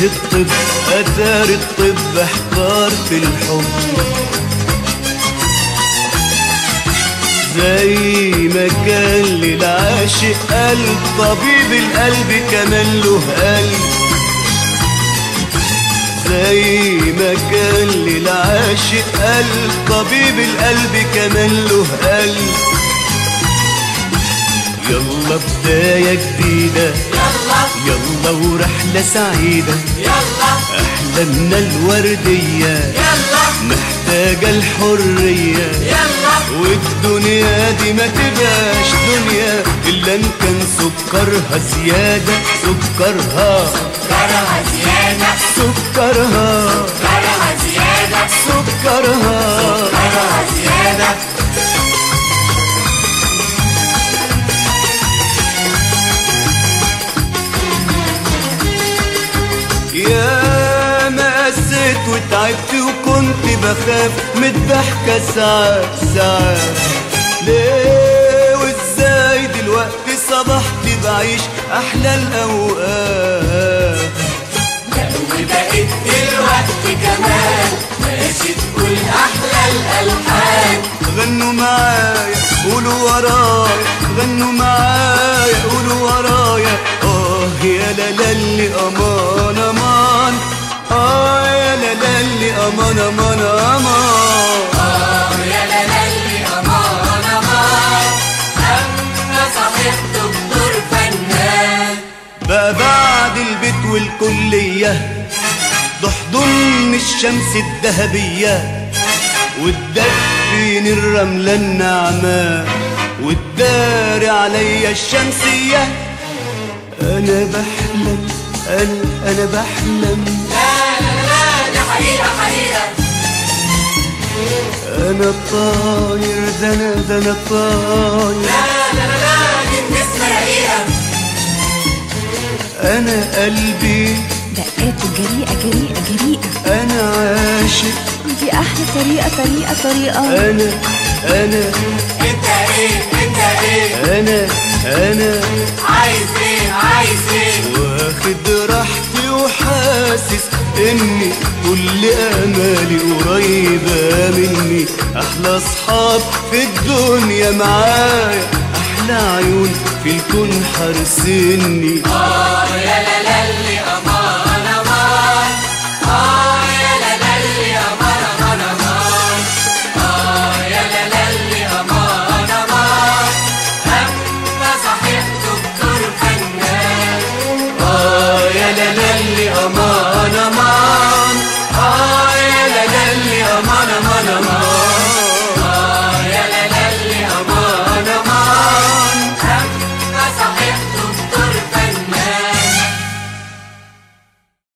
الطب أثار الطب احتار في الحب زي ما كان للعاشق قلب طبيب القلب كمان له قلب زي ما كان للعاشق قلب طبيب القلب كمان له قلب يلا بداية جديدة يلا يلا ورحلة سعيدة يلا أحلامنا الوردية يلا محتاجة الحرية يلا والدنيا دي ما تبقاش دنيا إلا إن كان سكرها زيادة سكرها كرها زيادة سكرها كرها زيادة سكرها كرها زيادة يا ما قسيت وتعبت وكنت بخاف من الضحكة ساعات ساعات ليه وازاي دلوقتي صبحت بعيش أحلى الأوقات وبقيت دلوقتي كمان ماشي تقول أحلى الألحان غنوا معايا قولوا ورايا غنوا معايا قولوا ورايا اه يا لالي امان امان اه يا لالي امان امان امان آه يا لالي أمان أمان أما صحيح دكتور فنان بقى بعد البيت والكلية ضحضن الشمس الذهبية والدفين الرملة الناعمة والدار عليا الشمسية أنا بحلم أنا أنا بحلم لا لا لا دي حقيقة حقيقة أنا طاير ده أنا ده أنا طاير لا لا لا لا دي النسمة رقيقة أنا قلبي دقاته جريئة جريئة جريئة أنا عاشق دي أحلى طريقة طريقة طريقة أنا أنا انت ايه انت ايه أنا أنا عايز ايه عايز ايه واخد راحتي وحاسس اني كل امالي قريبة مني احلى اصحاب في الدنيا معايا احلى عيون في الكون حارسني اه يا لا لا